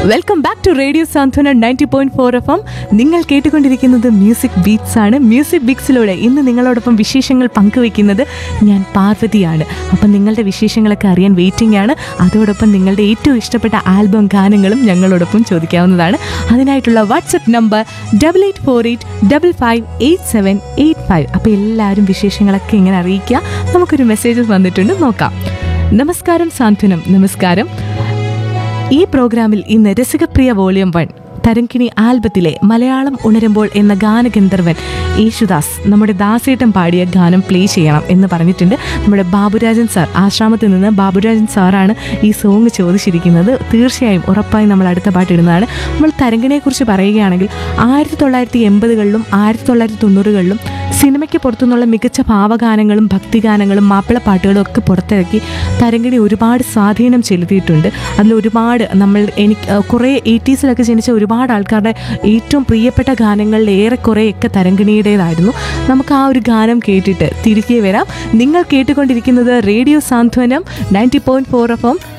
welcome back to radio Santhwana ninety point four F M നിങ്ങൾ കേട്ടുകൊണ്ടിരിക്കുന്നത് music beats ആണ് music ബീറ്റ്സിലൂടെ ഇന്ന് നിങ്ങളോടൊപ്പം വിശേഷങ്ങൾ പങ്കുവെക്കുന്നത് ഞാൻ പാർവതിയാണ് അപ്പം നിങ്ങളുടെ വിശേഷങ്ങളൊക്കെ അറിയാൻ വെയിറ്റിംഗ് ആണ് അതോടൊപ്പം നിങ്ങളുടെ ഏറ്റവും ഇഷ്ടപ്പെട്ട ആൽബം ഗാനങ്ങളും ഞങ്ങളോടൊപ്പം ചോദിക്കാവുന്നതാണ് അതിനായിട്ടുള്ള WhatsApp number double eight four eight double five eight seven eight five അപ്പോൾ എല്ലാവരും വിശേഷങ്ങളൊക്കെ ഇങ്ങനെ അറിയിക്കുക നമുക്കൊരു മെസ്സേജ് വന്നിട്ടുണ്ട് നോക്കാം നമസ്കാരം സാന്ത്വനം നമസ്കാരം ഈ പ്രോഗ്രാമിൽ ഇന്ന് രസികപ്രിയ വോളിയം വൺ തരങ്കിണി ആൽബത്തിലെ മലയാളം ഉണരുമ്പോൾ എന്ന ഗാനഗന്ധർവൻ യേശുദാസ് നമ്മുടെ ദാസേട്ടൻ പാടിയ ഗാനം പ്ലേ ചെയ്യണം എന്ന് പറഞ്ഞിട്ടുണ്ട് നമ്മുടെ ബാബുരാജൻ സാർ ആശ്രാമത്തിൽ നിന്ന് ബാബുരാജൻ സാറാണ് ഈ സോങ് ചോദിച്ചിരിക്കുന്നത് തീർച്ചയായും ഉറപ്പായും നമ്മൾ അടുത്ത പാട്ട് ഇടുന്നതാണ് നമ്മൾ തരങ്കിണിയെക്കുറിച്ച് പറയുകയാണെങ്കിൽ ആയിരത്തി തൊള്ളായിരത്തി എൺപതുകളിലും ആയിരത്തി തൊള്ളായിരത്തി തൊണ്ണൂറുകളിലും സിനിമയ്ക്ക് പുറത്തുനിന്നുള്ള മികച്ച ഭാവഗാനങ്ങളും ഭക്തിഗാനങ്ങളും മാപ്പിളപ്പാട്ടുകളും ഒക്കെ പുറത്തിറക്കി തരങ്കിണി ഒരുപാട് സ്വാധീനം ചെലുത്തിയിട്ടുണ്ട് അതിൽ ഒരുപാട് നമ്മൾ എനിക്ക് അഹ് കുറേ എയ്റ്റീസിലൊക്കെ ജനിച്ച ഒരുപാട് ആൾക്കാരുടെ ഏറ്റവും പ്രിയപ്പെട്ട ഗാനങ്ങളിൽ ഏറെക്കുറെയൊക്കെ തരങ്കിണിയുടേതായിരുന്നു നമുക്ക് ആ ഒരു ഗാനം കേട്ടിട്ട് തിരികെ വരാം നിങ്ങൾ കേട്ടുകൊണ്ടിരിക്കുന്നത് radio Santhwanam ninety point four F M